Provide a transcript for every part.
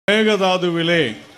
மேகதாதுவிலே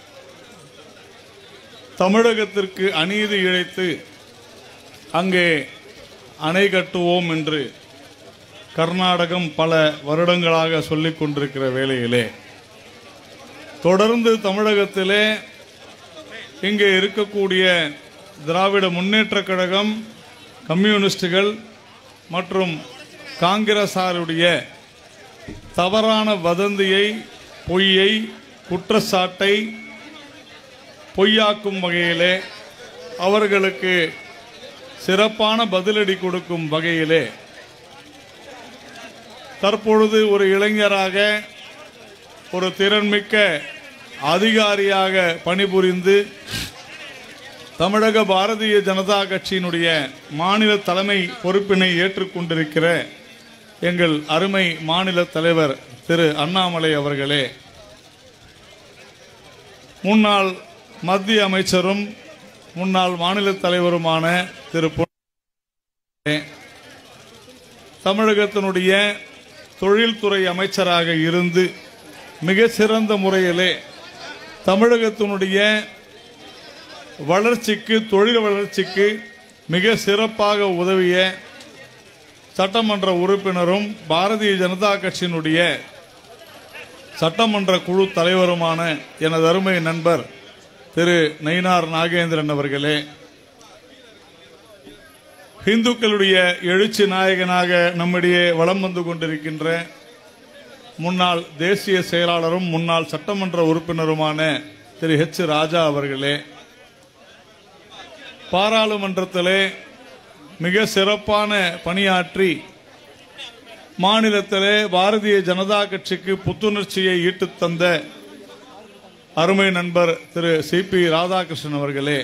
தமிழகத்திற்கு அநீதி இழைத்து அங்கே அணை கட்டுவோம் என்று கர்நாடகம் பல வருடங்களாக சொல்லிக் கொண்டிருக்கிற வேளையிலே தொடர்ந்து தமிழகத்திலே இங்கே இருக்கக்கூடிய திராவிட முன்னேற்றக் கழகம் கம்யூனிஸ்டுகள் மற்றும் காங்கிரசாருடைய தவறான வதந்தியை பொய்யை குற்றச்சாட்டை பொய்யாக்கும் வகையிலே அவர்களுக்கு சிறப்பான பதிலடி கொடுக்கும் வகையிலே தற்பொழுது ஒரு இளைஞராக ஒரு திறன்மிக்க அதிகாரியாக பணிபுரிந்து தமிழக பாரதிய ஜனதா கட்சியினுடைய மாநில தலைமை பொறுப்பினை ஏற்றுக்கொண்டிருக்கிற எங்கள் அருமை மாநில தலைவர் திரு அண்ணாமலை அவர்களே முன்னாள் மத்திய அமைச்சரும் முன்னாள் மாநில தலைவருமான திரு பொன் தமிழகத்தினுடைய தொழில்துறை அமைச்சராக இருந்து மிக சிறந்த முறையிலே தமிழகத்தினுடைய வளர்ச்சிக்கு தொழில் வளர்ச்சிக்கு மிக சிறப்பாக உதவிய சட்டமன்ற உறுப்பினரும் பாரதிய ஜனதா கட்சியினுடைய சட்டமன்ற குழு தலைவருமான எனது அருமை நண்பர் திரு நயினார் நாகேந்திரன் அவர்களே இந்துக்களுடைய எழுச்சி நாயகனாக நம்மிடையே வலம் வந்து கொண்டிருக்கின்ற முன்னாள் தேசிய செயலாளரும் முன்னாள் சட்டமன்ற உறுப்பினருமான திரு ஹெச் ராஜா அவர்களே பாராளுமன்றத்திலே மிக சிறப்பான பணியாற்றி மாநிலத்திலே பாரதிய ஜனதா கட்சிக்கு புத்துணர்ச்சியை ஈட்டுத் தந்த அருமை நண்பர் திரு சி பி ராதாகிருஷ்ணன் அவர்களே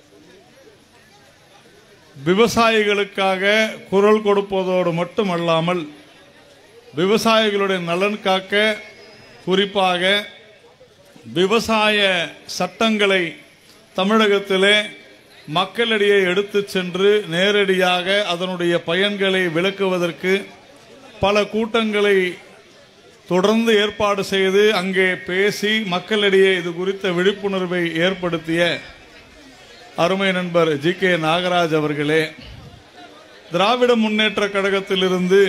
விவசாயிகளுக்காக குரல் கொடுப்பதோடு மட்டுமல்லாமல் விவசாயிகளுடைய நலன் காக்க குறிப்பாக விவசாய சட்டங்களை தமிழகத்திலே மக்களிடையே எடுத்துச் சென்று நேரடியாக அதனுடைய பயன்களை விளக்குவதற்கு பல கூட்டங்களை தொடர்ந்து ஏற்பாடு செய்து அங்கே பேசி மக்களிடையே இது குறித்த விழிப்புணர்வை ஏற்படுத்திய அருமை நண்பர் ஜி கே நாகராஜ் அவர்களே திராவிட முன்னேற்ற கழகத்திலிருந்து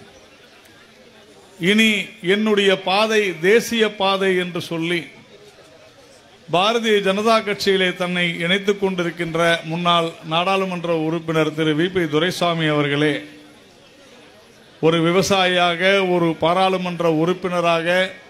இனி என்னுடைய பாதை தேசிய பாதை என்று சொல்லி பாரதிய ஜனதா கட்சியிலே தன்னை இணைத்துக் கொண்டிருக்கின்ற முன்னாள் நாடாளுமன்ற உறுப்பினர் திரு வி பி துரைசாமி அவர்களே ஒரு விவசாயியாக ஒரு பாராளுமன்ற உறுப்பினராக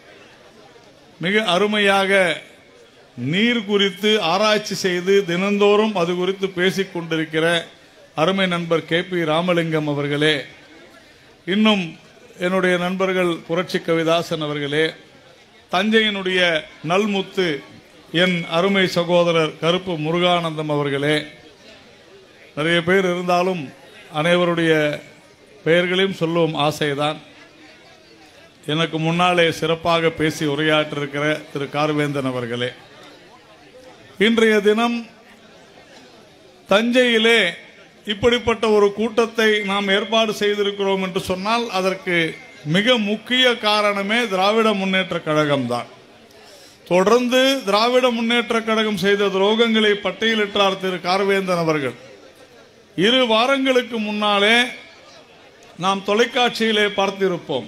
மிக அருமையாக நீர் குறித்து ஆராய்ச்சி செய்து தினந்தோறும் அது குறித்து பேசிக் கொண்டிருக்கிற அருமை நண்பர் கே பி ராமலிங்கம் அவர்களே இன்னும் என்னுடைய நண்பர்கள் புரட்சி கவிதாசன் அவர்களே தஞ்சையினுடைய நல்முத்து என் அருமை சகோதரர் கருப்பு முருகானந்தம் அவர்களே நிறைய பேர் இருந்தாலும் அனைவருடைய பெயர்களையும் சொல்லும் ஆசைதான் எனக்கு முன்னாலே சிறப்பாக பேசி உரையாற்றிருக்கிற திரு கார்வேந்தன் அவர்களே இன்றைய தினம் தஞ்சையிலே இப்படிப்பட்ட ஒரு கூட்டத்தை நாம் ஏற்பாடு செய்திருக்கிறோம் என்று சொன்னால் அதற்கு மிக முக்கிய காரணமே திராவிட முன்னேற்ற கழகம்தான் தொடர்ந்து திராவிட முன்னேற்ற கழகம் செய்த துரோகங்களை பட்டியலிட்டார் திரு கார்வேந்தன் அவர்கள் இரு வாரங்களுக்கு முன்னாலே நாம் தொலைக்காட்சியிலே பார்த்திருப்போம்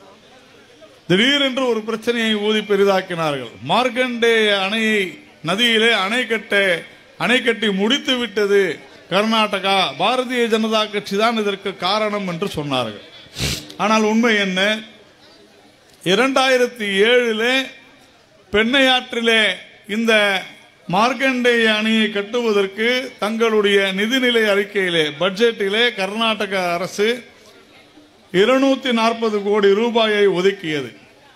திடீரென்று ஒரு பிரச்சனையை ஊதி பெரிதாக்கினார்கள் மார்க்கண்டே அணையை நதியிலே அணை கட்ட அணை கட்டி முடித்து விட்டது கர்நாடகா பாரதிய ஜனதா கட்சி தான் இதற்கு காரணம் என்று சொன்னார்கள் ஆனால் உண்மை என்ன இரண்டாயிரத்தி ஏழிலே பெண்ணையாற்றிலே இந்த மார்க்கண்டேய அணையை கட்டுவதற்கு தங்களுடைய நிதிநிலை அறிக்கையிலே பட்ஜெட்டிலே கர்நாடக அரசு இருநூத்தி நாற்பது கோடி ரூபாயை ஒதுக்கியது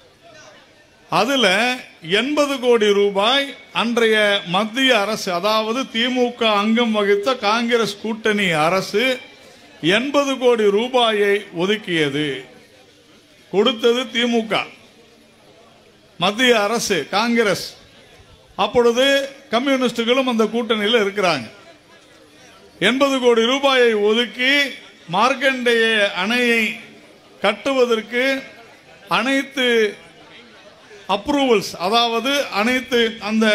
அதுல எண்பது கோடி ரூபாய் அன்றைய மத்திய அரசு அதாவது திமுக அங்கம் வகித்த காங்கிரஸ் கூட்டணி அரசு எண்பது கோடி ரூபாயை ஒதுக்கியது கொடுத்தது திமுக மத்திய அரசு காங்கிரஸ் அப்பொழுது கம்யூனிஸ்டுகளும் அந்த கூட்டணியில் இருக்கிறாங்க எண்பது கோடி ரூபாயை ஒதுக்கி மார்க்கண்டேய அணையை கட்டுவதற்கு அனைத்து அப்ரூவல்ஸ் அதாவது அனைத்து அந்த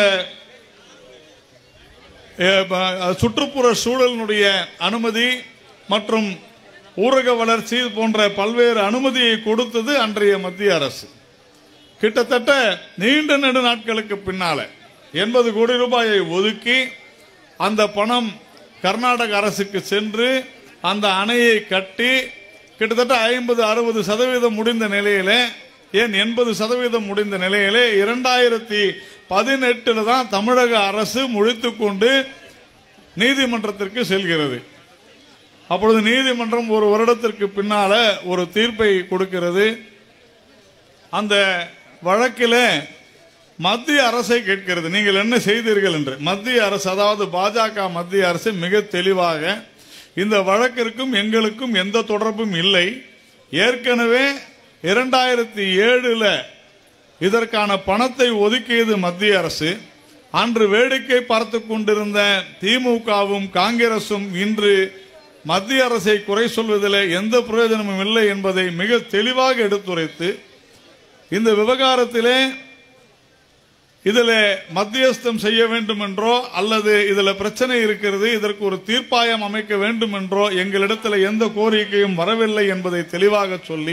அஹ், ப- சுற்றுப்புற சூழலினுடைய அனுமதி மற்றும் ஊரக வளர்ச்சி போன்ற பல்வேறு அனுமதியை கொடுத்தது அன்றைய மத்திய அரசு கிட்டத்தட்ட நீண்ட நெடு நாட்களுக்கு பின்னால எண்பது கோடி ரூபாயை ஒதுக்கி அந்த பணம் கர்நாடக அரசுக்கு சென்று அந்த அணையை கட்டி கிட்டத்தட்ட ஐம்பது அறுபது சதவீதம் முடிந்த நிலையிலே ஏன் எண்பது சதவீதம் முடிந்த நிலையிலே இரண்டாயிரத்தி பதினெட்டுல தான் தமிழக அரசு முடித்துக் கொண்டு நீதிமன்றத்திற்கு செல்கிறது அப்பொழுது நீதிமன்றம் ஒரு வருடத்திற்கு பின்னால ஒரு தீர்ப்பை கொடுக்கிறது அந்த வழக்கில் மத்திய அரசை கேட்கிறது நீங்கள் என்ன செய்தீர்கள் என்று மத்திய அரசு அதாவது பாஜக மத்திய அரசு மிக தெளிவாக இந்த வழக்கிற்கும் எங்களுக்கும் எந்த தொடர்பும் இல்லை ஏற்கனவே இரண்டாயிரத்தி ஏழுல இதற்கான பணத்தை ஒதுக்கியது மத்திய அரசு அன்று வேடிக்கை பார்த்து கொண்டிருந்த திமுகவும் காங்கிரசும் இன்று மத்திய அரசை குறை சொல்வதில் எந்த பிரயோஜனமும் இல்லை என்பதை மிக தெளிவாக எடுத்துரைத்து இந்த விவகாரத்திலே இதில் மத்தியஸ்தம் செய்ய வேண்டும் என்றோ அல்லது இதில் பிரச்சனை இருக்கிறது இதற்கு ஒரு தீர்ப்பாயம் அமைக்க வேண்டும் என்றோ எங்களிடத்தில் எந்த கோரிக்கையும் வரவில்லை என்பதை தெளிவாக சொல்லி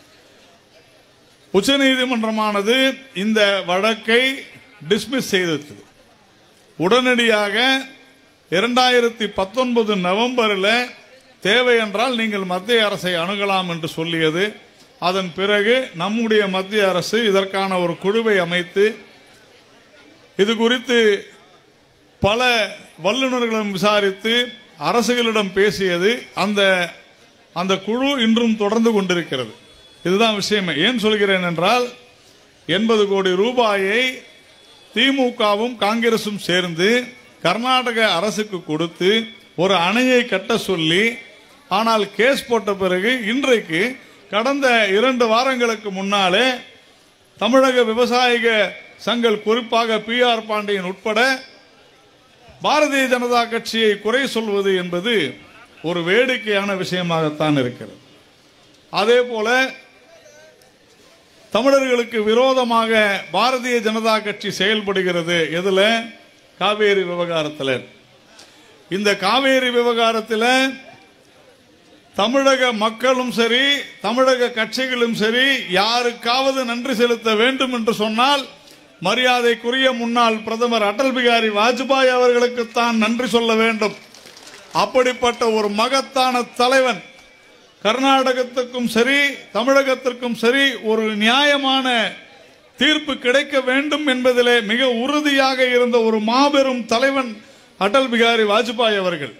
உச்சநீதிமன்றமானது இந்த வழக்கை டிஸ்மிஸ் செய்தது உடனடியாக இரண்டாயிரத்தி பத்தொன்பது நவம்பரில் தேவை என்றால் நீங்கள் மத்திய அரசை அணுகலாம் என்று சொல்லியது அதன் பிறகு நம்முடைய மத்திய அரசு இதற்கான ஒரு குழுவை அமைத்து இது குறித்து பல வல்லுநர்களும் விசாரித்து அரசுகளிடம் பேசியது அந்த அந்த குழு இன்றும் தொடர்ந்து கொண்டிருக்கிறது இதுதான் விஷயமே ஏன் சொல்கிறேன் என்றால் எண்பது கோடி ரூபாயை திமுகவும் காங்கிரசும் சேர்ந்து கர்நாடக அரசுக்கு கொடுத்து ஒரு அணையை கட்ட சொல்லி ஆனால் கேஸ் போட்ட பிறகு இன்றைக்கு கடந்த இரண்டு வாரங்களுக்கு முன்னாலே தமிழக விவசாயிக சங்கள் குறிப்பாக பி ஆர் பாண்டியன் உட்பட பாரதிய ஜனதா கட்சியை குறை சொல்வது என்பது ஒரு வேடிக்கையான விஷயமாகத்தான் இருக்கிறது அதே போல தமிழர்களுக்கு விரோதமாக பாரதிய ஜனதா கட்சி செயல்படுகிறது எதுல காவேரி விவகாரத்தில் இந்த காவேரி விவகாரத்தில் தமிழக மக்களும் சரி தமிழக கட்சிகளும் சரி யாருக்காவது நன்றி செலுத்த வேண்டும் என்று சொன்னால் மரியாதைக்குரிய முன்னாள் பிரதமர் அடல் பிகாரி வாஜ்பாய் அவர்களுக்குத்தான் நன்றி சொல்ல வேண்டும் அப்படிப்பட்ட ஒரு மகத்தான தலைவன் கர்நாடகத்துக்கும் சரி தமிழகத்திற்கும் சரி ஒரு நியாயமான தீர்ப்பு கிடைக்க வேண்டும் என்பதிலே மிக உறுதியாக இருந்த ஒரு மாபெரும் தலைவன் அடல் பிகாரி வாஜ்பாய் அவர்கள்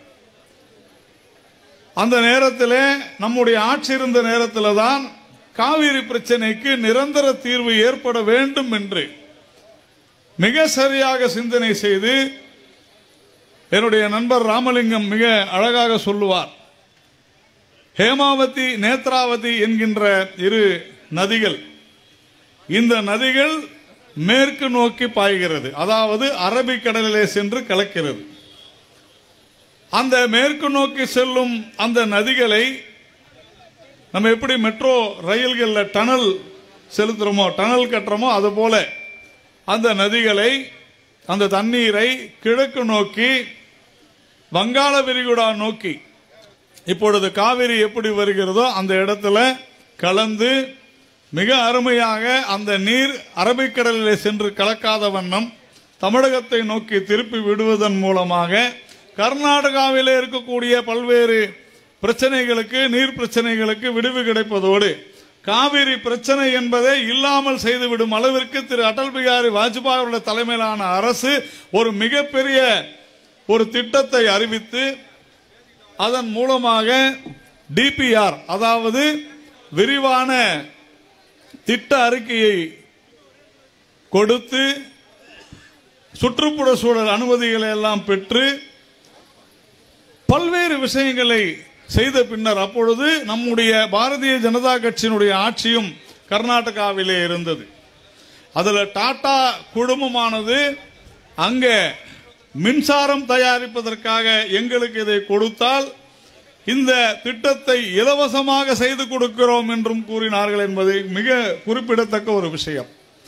அந்த நேரத்திலே நம்முடைய ஆட்சி இருந்த நேரத்தில் தான் காவிரி பிரச்சனைக்கு நிரந்தர தீர்வு ஏற்பட வேண்டும் என்று மிக சரியாக சிந்தனை செய்து என்னுடைய நண்பர் ராமலிங்கம் மிக அழகாக சொல்லுவார் ஹேமாவதி நேத்ராவதி என்கின்ற இரு நதிகள் இந்த நதிகள் மேற்கு நோக்கி பாய்கிறது அதாவது அரபிக்கடலிலே சென்று கலக்கிறது அந்த மேற்கு நோக்கி செல்லும் அந்த நதிகளை நம்ம எப்படி மெட்ரோ ரயில்களில் டனல் செலுத்துறோமோ டனல் கட்டுறோமோ அது போல அந்த நதிகளை அந்த தண்ணீரை கிழக்கு நோக்கி வங்காள விரிகுடா நோக்கி இப்பொழுது காவிரி எப்படி வருகிறதோ அந்த இடத்துல கலந்து மிக அருமையாக அந்த நீர் அரபிக்கடலிலே சென்று கலக்காத வண்ணம் தமிழகத்தை நோக்கி திருப்பி விடுவதன் மூலமாக கர்நாடகாவிலே இருக்கக்கூடிய பல்வேறு பிரச்சனைகளுக்கு நீர் பிரச்சனைகளுக்கு விடுவு கிடைப்பதோடு காவிரி பிரச்சனை என்பதை இல்லாமல் செய்துவிடும் அளவிற்கு திரு அடல் பிகாரி வாஜ்பாய் அவருடைய தலைமையிலான அரசு ஒரு மிகப்பெரிய ஒரு திட்டத்தை அறிவித்து அதன் மூலமாக டிபிஆர் அதாவது விரிவான திட்ட அறிக்கையை கொடுத்து சுற்றுப்புற சூழல் அனுமதிகளை எல்லாம் பெற்று பல்வேறு விஷயங்களை செய்த பின்னர் அப்பொழுது நம்முடைய பாரதிய ஜனதா கட்சியினுடைய ஆட்சியும் கர்நாடகாவிலே இருந்தது அதுல டாடா குழுமமானது அங்க மின்சாரம் தயாரிப்பதற்காக எங்களுக்கு இதை கொடுத்தால் இந்த திட்டத்தை இலவசமாக செய்து கொடுக்கிறோம் என்றும் கூறினார்கள் என்பது மிக குறிப்பிடத்தக்க ஒரு விஷயம்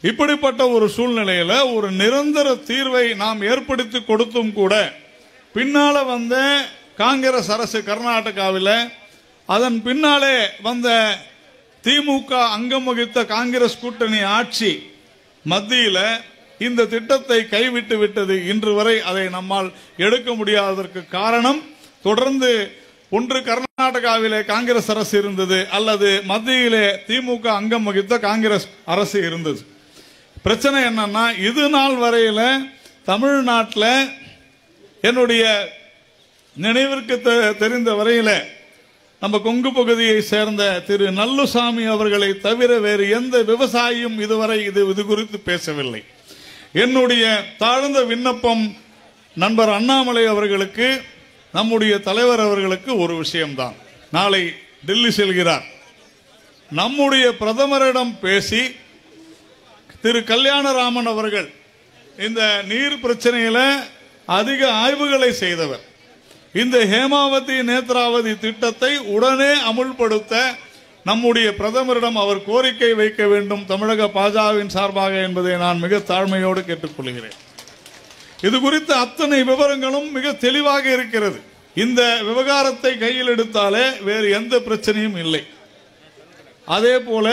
இப்படிப்பட்ட ஒரு சூழ்நிலையில ஒரு நிரந்தர தீர்வை நாம் ஏற்படுத்தி கொடுத்தும் கூட பின்னால வந்த காங்கிரஸ் அரசு கர்நாடகாவில் அதன் பின்னாலே வந்த திமுக அங்கம் வகித்த காங்கிரஸ் கூட்டணி ஆட்சி மத்தியில இந்த திட்டத்தை கைவிட்டு விட்டது இன்று வரை அதை நம்மால் எடுக்க முடியாததற்கு காரணம் தொடர்ந்து ஒன்று கர்நாடகாவிலே காங்கிரஸ் அரசு இருந்தது அல்லது மத்தியிலே திமுக அங்கம் வகித்த காங்கிரஸ் அரசு இருந்தது பிரச்சனை என்னன்னா இது நாள் வரையில தமிழ்நாட்டில் என்னுடைய நினைவிற்கு தெ- தெரிந்த வரையில நம்ம கொங்கு பகுதியை சேர்ந்த திரு நல்லுசாமி அவர்களை தவிர வேறு எந்த விவசாயியும் இதுவரை இது இது குறித்து பேசவில்லை என்னுடைய தாழ்ந்த விண்ணப்பம் நண்பர் அண்ணாமலை அவர்களுக்கு நம்முடைய தலைவர் அவர்களுக்கு ஒரு விஷயம்தான் நாளை டெல்லி செல்கிறார் நம்முடைய பிரதமரிடம் பேசி திரு கல்யாணராமன் அவர்கள் இந்த நீர் பிரச்சனையில அதிக ஆய்வுகளை செய்தவர் இந்த ஹேமாவதி நேத்ராவதி திட்டத்தை உடனே அமுல்படுத்த நம்முடைய பிரதமரிடம் அவர் கோரிக்கை வைக்க வேண்டும் தமிழக பாஜகவின் சார்பாக என்பதை நான் மிக தாழ்மையோடு கேட்டுக்கொள்கிறேன் இது குறித்த அத்தனை விவரங்களும் மிக தெளிவாக இருக்கிறது இந்த விவகாரத்தை கையில் எடுத்தாலே வேறு எந்த பிரச்சனையும் இல்லை அதே போல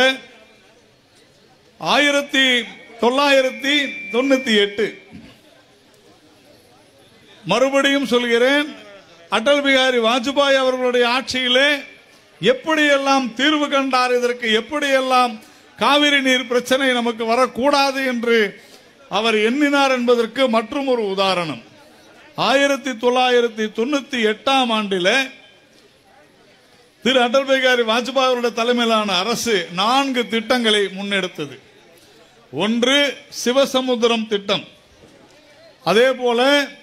ஆயிரத்தி தொள்ளாயிரத்தி தொண்ணூத்தி எட்டு மறுபடியும் சொல்கிறேன் அடல் பிகாரி வாஜ்பாய் அவர்களுடைய ஆட்சியிலே எப்படியெல்லாம் தீர்வு கண்டார் இதற்கு எப்படியெல்லாம் காவிரி நீர் பிரச்சனை நமக்கு வரக்கூடாது என்று அவர் எண்ணினார் என்பதற்கு மற்றும் ஒரு உதாரணம் ஆயிரத்தி தொள்ளாயிரத்தி தொண்ணூத்தி எட்டாம் ஆண்டில திரு அடல் பிகாரி வாஜ்பாய் அவருடைய தலைமையிலான அரசு நான்கு திட்டங்களை முன்னெடுத்தது ஒன்று சிவசமுத்திரம் திட்டம் அதே போல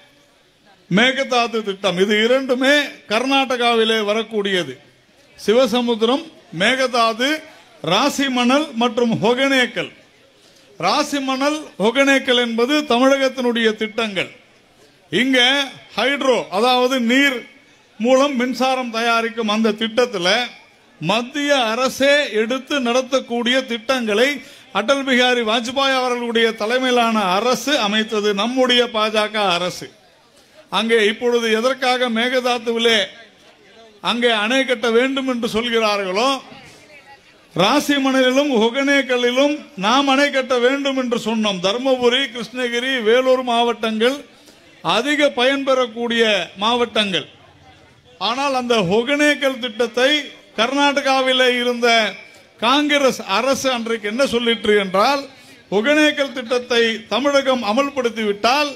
மேகதாது திட்டம் இது இரண்டுமே கர்நாடகாவிலே வரக்கூடியது சிவசமுத்திரம் மேகதாது ராசிமணல் மற்றும் ஹொகனேக்கல் ராசிமணல் ஹொகனேக்கல் என்பது தமிழகத்தினுடைய திட்டங்கள் இங்க ஹைட்ரோ அதாவது நீர் மூலம் மின்சாரம் தயாரிக்கும் அந்த திட்டத்தில் மத்திய அரசே எடுத்து நடத்தக்கூடிய திட்டங்களை அடல் பிகாரி வாஜ்பாய் அவர்களுடைய தலைமையிலான அரசு அமைத்தது நம்முடைய பாஜக அரசு அங்கே இப்பொழுது எதற்காக மேகதாத்துவிலே அங்கே அணை கட்ட வேண்டும் என்று சொல்கிறார்களோ ராசிமணலிலும் ஒகனேக்கல்லிலும் நாம் அணை கட்ட வேண்டும் என்று சொன்னோம் தருமபுரி கிருஷ்ணகிரி வேலூர் மாவட்டங்கள் அதிக பயன்பெறக்கூடிய மாவட்டங்கள் ஆனால் அந்த ஒகனேக்கல் திட்டத்தை கர்நாடகாவில் இருந்த காங்கிரஸ் அரசு அன்றைக்கு என்ன சொல்லிற்று என்றால் ஒகனேக்கல் திட்டத்தை தமிழகம் அமல்படுத்திவிட்டால்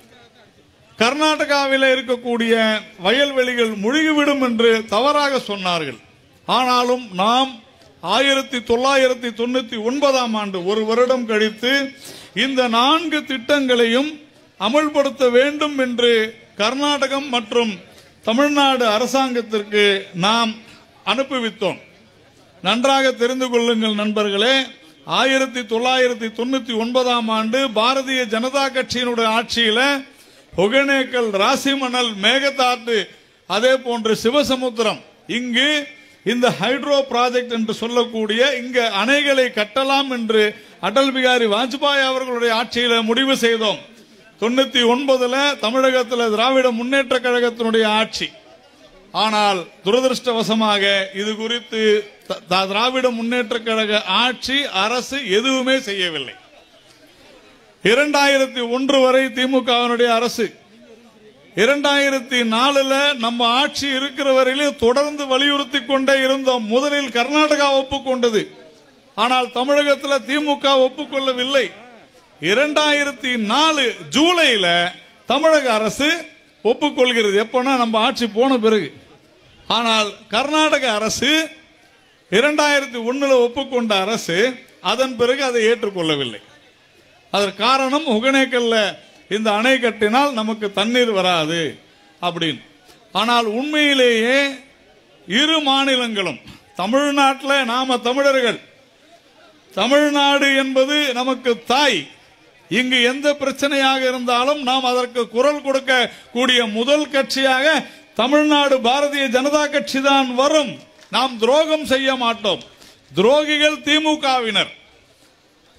கர்நாடகாவில் இருக்கக்கூடிய வயல்வெளிகள் முழுகிவிடும் என்று தவறாக சொன்னார்கள் ஆனாலும் நாம் ஆயிரத்தி தொள்ளாயிரத்தி தொண்ணூத்தி ஒன்பதாம் ஆண்டு ஒரு வருடம் கழித்து இந்த நான்கு திட்டங்களையும் அமல்படுத்த வேண்டும் என்று கர்நாடகம் மற்றும் தமிழ்நாடு அரசாங்கத்திற்கு நாம் அனுப்புவித்தோம் நன்றாக தெரிந்து கொள்ளுங்கள் நண்பர்களே ஆயிரத்தி தொள்ளாயிரத்தி தொண்ணூத்தி ஒன்பதாம் ஆண்டு பாரதிய ஜனதா கட்சியினுடைய ஆட்சியில ஒகனேக்கல் ராசிமணல் மேகதாட்டு அதே போன்று சிவசமுத்திரம் இங்கு இந்த ஹைட்ரோ ப்ராஜெக்ட் என்று சொல்லக்கூடிய இங்க அணைகளை கட்டலாம் என்று அடல் பிகாரி வாஜ்பாய் அவர்களுடைய ஆட்சியில முடிவு செய்தோம் தொண்ணூத்தி ஒன்பதுல தமிழகத்தில் திராவிட முன்னேற்ற கழகத்தினுடைய ஆட்சி ஆனால் துரதிருஷ்டவசமாக இது குறித்து த- த- திராவிட முன்னேற்ற கழக ஆட்சி அரசு எதுவுமே செய்யவில்லை இரண்டாயிரத்தி ஒன்று வரை திமுகவினுடைய அரசு இரண்டாயிரத்தி நாலுல நம்ம ஆட்சி இருக்கிற வரையிலே தொடர்ந்து வலியுறுத்தி கொண்டே இருந்தோம் முதலில் கர்நாடகா ஒப்புக்கொண்டது ஆனால் தமிழகத்தில் திமுக ஒப்புக்கொள்ளவில்லை இரண்டாயிரத்தி நாலு ஜூலைல தமிழக அரசு ஒப்புக்கொள்கிறது எப்போனா நம்ம ஆட்சி போன பிறகு ஆனால் கர்நாடக அரசு இரண்டாயிரத்தி ஒண்ணுல ஒப்புக்கொண்ட அரசு அதன் பிறகு அதை ஏற்றுக்கொள்ளவில்லை அதற்கு காரணம் ஒகனேக்கல்ல இந்த அணை கட்டினால் நமக்கு தண்ணீர் வராது அப்படின்னு ஆனால் உண்மையிலேயே இரு மாநிலங்களும் தமிழ்நாட்டில் நாம தமிழர்கள் தமிழ்நாடு என்பது நமக்கு தாய் இங்கு எந்த பிரச்சனையாக இருந்தாலும் நாம் அதற்கு குரல் கொடுக்க கூடிய முதல் கட்சியாக தமிழ்நாடு பாரதிய ஜனதா கட்சி தான் வரும் நாம் துரோகம் செய்ய மாட்டோம் துரோகிகள் திமுகவினர்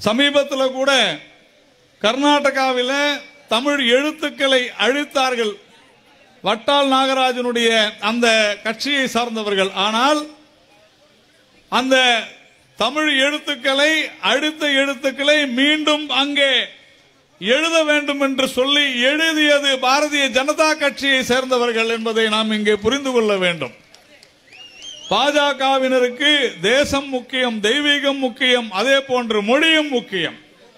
சமீபத்தில் கூட கர்நாடகாவில் தமிழ் எழுத்துக்களை அழித்தார்கள் வட்டால் நாகராஜனுடைய அந்த கட்சியை சார்ந்தவர்கள் ஆனால் அந்த தமிழ் எழுத்துக்களை அழித்த எழுத்துக்களை மீண்டும் அங்கே எழுத வேண்டும் என்று சொல்லி எழுதியது பாரதிய ஜனதா கட்சியை சேர்ந்தவர்கள் என்பதை நாம் இங்கே புரிந்து கொள்ள வேண்டும் பாஜகவினருக்கு தேசம் முக்கியம் தெய்வீகம் முக்கியம் அதே போன்று மொழியும் முக்கியம்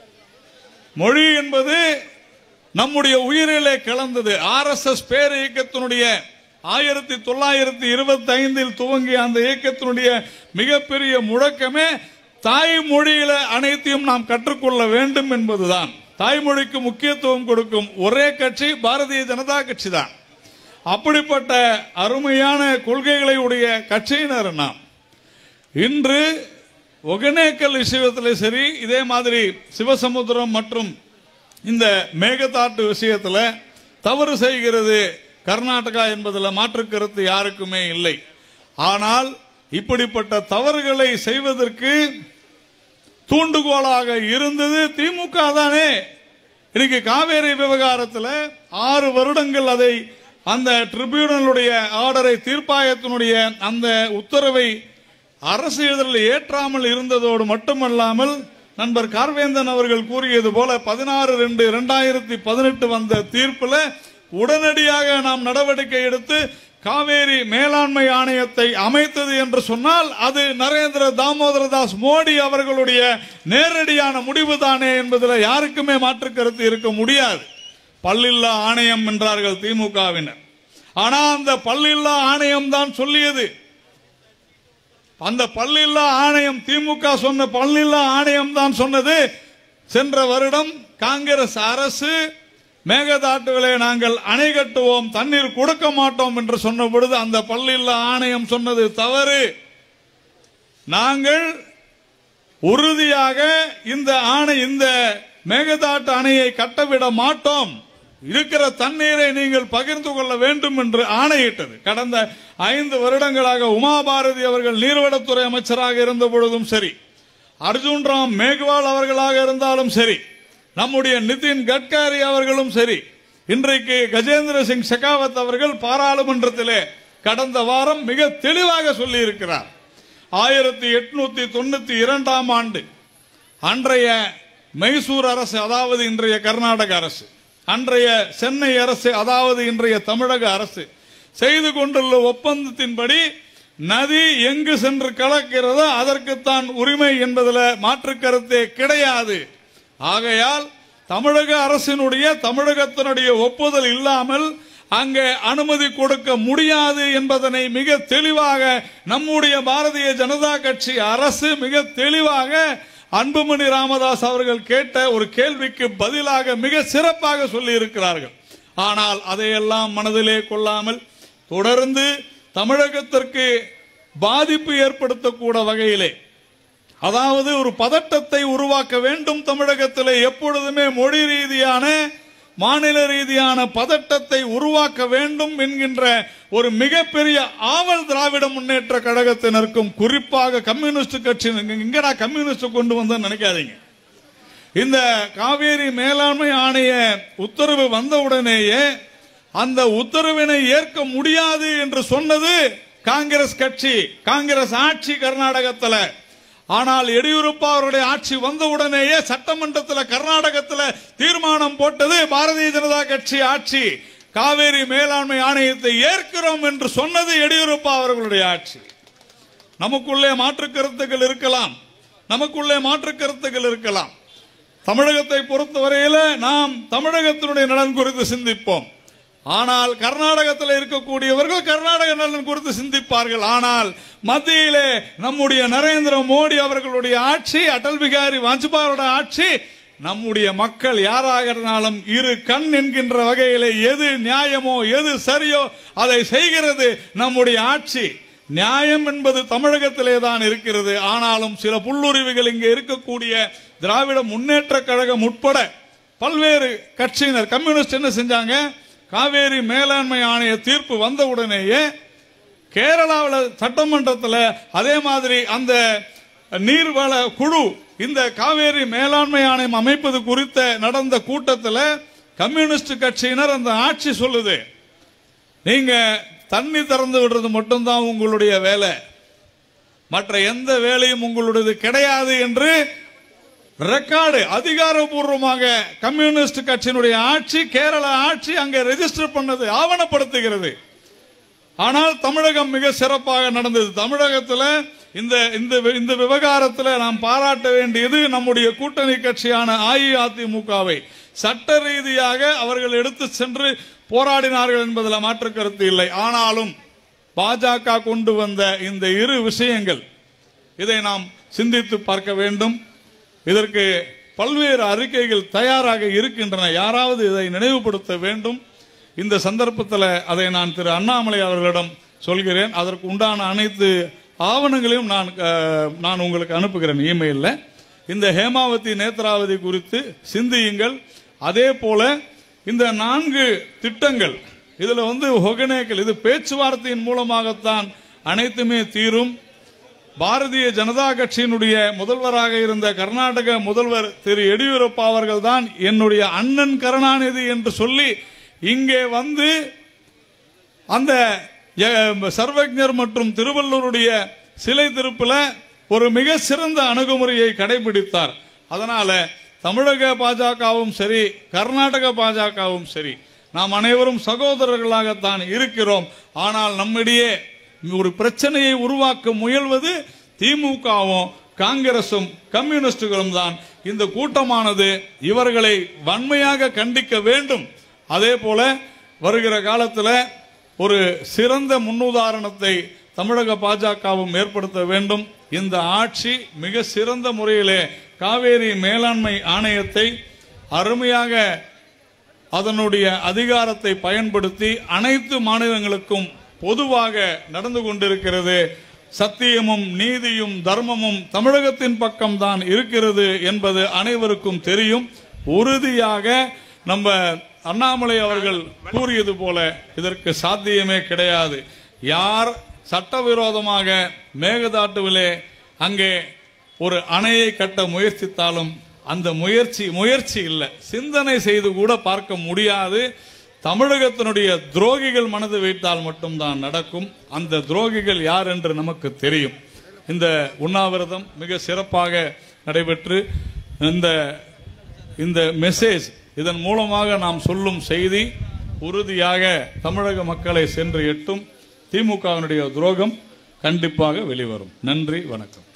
மொழி என்பது நம்முடைய உயிரிலே கலந்தது ஆர் எஸ் எஸ் பேர் இயக்கத்தினுடைய ஆயிரத்தி தொள்ளாயிரத்தி இருபத்தி ஐந்தில் துவங்கிய அந்த இயக்கத்தினுடைய மிகப்பெரிய முழக்கமே தாய்மொழியில அனைத்தையும் நாம் கற்றுக்கொள்ள வேண்டும் என்பதுதான் தாய்மொழிக்கு முக்கியத்துவம் கொடுக்கும் ஒரே கட்சி பாரதிய ஜனதா கட்சி தான் அப்படிப்பட்ட அருமையான கொள்கைகளை உடைய கட்சியினர் நாம் இன்று ஒகனேக்கல் விஷயத்தில் சரி இதே மாதிரி சிவசமுத்திரம் மற்றும் இந்த மேகதாட்டு விஷயத்தில் தவறு செய்கிறது கர்நாடகா என்பதில் மாற்று கருத்து யாருக்குமே இல்லை ஆனால் இப்படிப்பட்ட தவறுகளை செய்வதற்கு தூண்டுகோலாக இருந்தது திமுக தானே இன்னைக்கு காவேரி விவகாரத்தில் ஆறு வருடங்கள் அதை அந்த ட்ரிபியூனலுடைய ஆர்டரை தீர்ப்பாயத்தினுடைய அந்த உத்தரவை அரசு இதழில் ஏற்றாமல் இருந்ததோடு மட்டுமல்லாமல் நண்பர் கார்வேந்தன் அவர்கள் கூறியது போல பதினாறு ரெண்டு இரண்டாயிரத்தி பதினெட்டு வந்த தீர்ப்புல உடனடியாக நாம் நடவடிக்கை எடுத்து காவேரி மேலாண்மை ஆணையத்தை அமைத்தது என்று சொன்னால் அது நரேந்திர தாமோதரதாஸ் மோடி அவர்களுடைய நேரடியான முடிவு தானே என்பதில் யாருக்குமே மாற்று கருத்து இருக்க முடியாது பல்லில்லா ஆணையம் என்றார்கள் திமுகவினர் ஆனா அந்த பல்லில்லா ஆணையம் தான் சொல்லியது அந்த பல்லில்லா ஆணையம் திமுக சொன்ன பல்லில்லா ஆணையம் தான் சொன்னது சென்ற வருடம் காங்கிரஸ் அரசு மேகதாட்டுகளை நாங்கள் அணை கட்டுவோம் தண்ணீர் கொடுக்க மாட்டோம் என்று சொன்ன பொழுது அந்த பல்லில்லா ஆணையம் சொன்னது தவறு நாங்கள் உறுதியாக இந்த ஆணை இந்த மேகதாட்டு அணையை கட்டவிட மாட்டோம் இருக்கிற தண்ணீரை நீங்கள் பகிர்ந்து கொள்ள வேண்டும் என்று ஆணையிட்டது கடந்த ஐந்து வருடங்களாக உமாபாரதி அவர்கள் நீர்வளத்துறை அமைச்சராக இருந்த பொழுதும் சரி அர்ஜுன் ராம் மேக்வால் அவர்களாக இருந்தாலும் சரி நம்முடைய நிதின் கட்காரி அவர்களும் சரி இன்றைக்கு கஜேந்திர சிங் ஷெகாவத் அவர்கள் பாராளுமன்றத்திலே கடந்த வாரம் மிக தெளிவாக சொல்லி இருக்கிறார் ஆயிரத்தி எட்நூத்தி தொண்ணூத்தி இரண்டாம் ஆண்டு அன்றைய மைசூர் அரசு அதாவது இன்றைய கர்நாடக அரசு அன்றைய சென்னை அரசு அதாவது இன்றைய தமிழக அரசு செய்து கொண்டுள்ள ஒப்பந்தத்தின்படி நதி எங்கு சென்று கலக்கிறதோ அதற்குத்தான் உரிமை என்பதில் மாற்று கருத்தே கிடையாது ஆகையால் தமிழக அரசினுடைய தமிழகத்தினுடைய ஒப்புதல் இல்லாமல் அங்கே அனுமதி கொடுக்க முடியாது என்பதனை மிக தெளிவாக நம்முடைய பாரதிய ஜனதா கட்சி அரசு மிக தெளிவாக அன்புமணி ராமதாஸ் அவர்கள் கேட்ட ஒரு கேள்விக்கு பதிலாக மிக சிறப்பாக சொல்லி இருக்கிறார்கள் ஆனால் அதையெல்லாம் மனதிலே கொள்ளாமல் தொடர்ந்து தமிழகத்திற்கு பாதிப்பு ஏற்படுத்தக்கூட வகையிலே அதாவது ஒரு பதட்டத்தை உருவாக்க வேண்டும் தமிழகத்தில் எப்பொழுதுமே மொழி ரீதியான மாநில ரீதியான பதட்டத்தை உருவாக்க வேண்டும் என்கின்ற ஒரு மிகப்பெரிய ஆவல் திராவிட முன்னேற்ற கழகத்தினருக்கும் குறிப்பாக கம்யூனிஸ்ட் கட்சி இங்க நான் கம்யூனிஸ்ட் கொண்டு வந்தேன்னு நினைக்காதீங்க இந்த காவேரி மேலாண்மை ஆணைய உத்தரவு வந்தவுடனேயே அந்த உத்தரவினை ஏற்க முடியாது என்று சொன்னது காங்கிரஸ் கட்சி காங்கிரஸ் ஆட்சி கர்நாடகத்தில் ஆனால் எடியூரப்பா அவருடைய ஆட்சி வந்தவுடனேயே சட்டமன்றத்தில் கர்நாடகத்தில் தீர்மானம் போட்டது பாரதிய ஜனதா கட்சி ஆட்சி காவேரி மேலாண்மை ஆணையத்தை ஏற்கிறோம் என்று சொன்னது எடியூரப்பா அவர்களுடைய ஆட்சி நமக்குள்ளே மாற்று கருத்துக்கள் இருக்கலாம் நமக்குள்ளே மாற்று கருத்துக்கள் இருக்கலாம் தமிழகத்தை பொறுத்தவரையில நாம் தமிழகத்தினுடைய நலன் குறித்து சிந்திப்போம் ஆனால் கர்நாடகத்தில் இருக்கக்கூடியவர்கள் கர்நாடக நலன் குறித்து சிந்திப்பார்கள் ஆனால் மத்தியிலே நம்முடைய நரேந்திர மோடி அவர்களுடைய ஆட்சி அடல் பிகாரி வாஜ்பாயோட ஆட்சி நம்முடைய மக்கள் யாராக இருந்தாலும் இரு கண் என்கின்ற வகையிலே எது நியாயமோ எது சரியோ அதை செய்கிறது நம்முடைய ஆட்சி நியாயம் என்பது தமிழகத்திலே தான் இருக்கிறது ஆனாலும் சில புல்லுரிவுகள் இங்கே இருக்கக்கூடிய திராவிட முன்னேற்ற கழகம் உட்பட பல்வேறு கட்சியினர் கம்யூனிஸ்ட் என்ன செஞ்சாங்க காவேரி மேலாண்மை ஆணைய தீர்ப்பு வந்த உடனேயே கேரளாவில் சட்டமன்றத்தில் அதே மாதிரி அந்த நீர்வள குழு இந்த காவேரி மேலாண்மை ஆணையம் அமைப்பது குறித்த நடந்த கூட்டத்தில் கம்யூனிஸ்ட் கட்சியினர் அந்த ஆட்சி சொல்லுது நீங்க தண்ணி திறந்து விடுறது மட்டும்தான் உங்களுடைய வேலை மற்ற எந்த வேலையும் உங்களுடையது கிடையாது என்று ரெக்கார்டு அதிகாரப்பூர்வமாக கம்யூனிஸ்ட் கட்சியினுடைய ஆட்சி கேரள ஆட்சி அங்கே ரெஜிஸ்டர் பண்ணது ஆவணப்படுத்துகிறது ஆனால் தமிழகம் மிக சிறப்பாக நடந்தது தமிழகத்தில் இந்த இந்த இந்த விவகாரத்தில் நாம் பாராட்ட வேண்டியது நம்முடைய கூட்டணி கட்சியான அஇஅதிமுகவை சட்ட ரீதியாக அவர்கள் எடுத்து சென்று போராடினார்கள் என்பதில் மாற்று கருத்து இல்லை ஆனாலும் பாஜக கொண்டு வந்த இந்த இரு விஷயங்கள் இதை நாம் சிந்தித்து பார்க்க வேண்டும் இதற்கு பல்வேறு அறிக்கைகள் தயாராக இருக்கின்றன யாராவது இதை நினைவுபடுத்த வேண்டும் இந்த சந்தர்ப்பத்தில் அதை நான் திரு அண்ணாமலை அவர்களிடம் சொல்கிறேன் அதற்கு உண்டான அனைத்து ஆவணங்களையும் நான் அஹ், நான் உங்களுக்கு அனுப்புகிறேன் இமெயிலில் இந்த ஹேமாவதி நேத்ராவதி குறித்து சிந்தியுங்கள் அதே போல இந்த நான்கு திட்டங்கள் இதுல வந்து ஒகனேக்கல் இது பேச்சுவார்த்தையின் மூலமாகத்தான் அனைத்துமே தீரும் பாரதிய ஜனதா கட்சியினுடைய முதல்வராக இருந்த கர்நாடக முதல்வர் திரு எடியூரப்பா அவர்கள் தான் என்னுடைய அண்ணன் கருணாநிதி என்று சொல்லி இங்கே வந்து அந்த அஹ், சர்வஜர் மற்றும் திருவள்ளூருடைய சிலை திருப்புல ஒரு மிக சிறந்த அணுகுமுறையை கடைபிடித்தார் அதனால தமிழக பாஜகவும் சரி கர்நாடக பாஜகவும் சரி நாம் அனைவரும் சகோதரர்களாகத்தான் இருக்கிறோம் ஆனால் நம்மிடையே ஒரு பிரச்சனையை உருவாக்க முயல்வது திமுகவும் காங்கிரசும் கம்யூனிஸ்டுகளும் தான் இந்த கூட்டமானது இவர்களை வன்மையாக கண்டிக்க வேண்டும் அதே போல வருகிற காலத்தில் ஒரு சிறந்த முன்னுதாரணத்தை தமிழக பாஜகவும் ஏற்படுத்த வேண்டும் இந்த ஆட்சி மிக சிறந்த முறையிலே காவேரி மேலாண்மை ஆணையத்தை அருமையாக அதனுடைய அதிகாரத்தை பயன்படுத்தி அனைத்து மாநிலங்களுக்கும் பொதுவாக நடந்து கொண்டிருக்கிறது சத்தியமும் நீதியும் தர்மமும் தமிழகத்தின் பக்கம்தான் இருக்கிறது என்பது அனைவருக்கும் தெரியும் உறுதியாக நம்ம அண்ணாமலை அவர்கள் கூறியது போல இதற்கு சாத்தியமே கிடையாது யார் சட்டவிரோதமாக மேகதாட்டுவிலே அங்கே ஒரு அணையை கட்ட முயற்சித்தாலும் அந்த முயற்சி முயற்சி இல்லை சிந்தனை செய்து கூட பார்க்க முடியாது தமிழகத்தினுடைய துரோகிகள் மனது வைத்தால் மட்டும்தான் நடக்கும் அந்த துரோகிகள் யார் என்று நமக்கு தெரியும் இந்த உண்ணாவிரதம் மிக சிறப்பாக நடைபெற்று இந்த இந்த மெசேஜ் இதன் மூலமாக நாம் சொல்லும் செய்தி உறுதியாக தமிழக மக்களை சென்று எட்டும் திமுகவினுடைய துரோகம் கண்டிப்பாக வெளிவரும் நன்றி வணக்கம்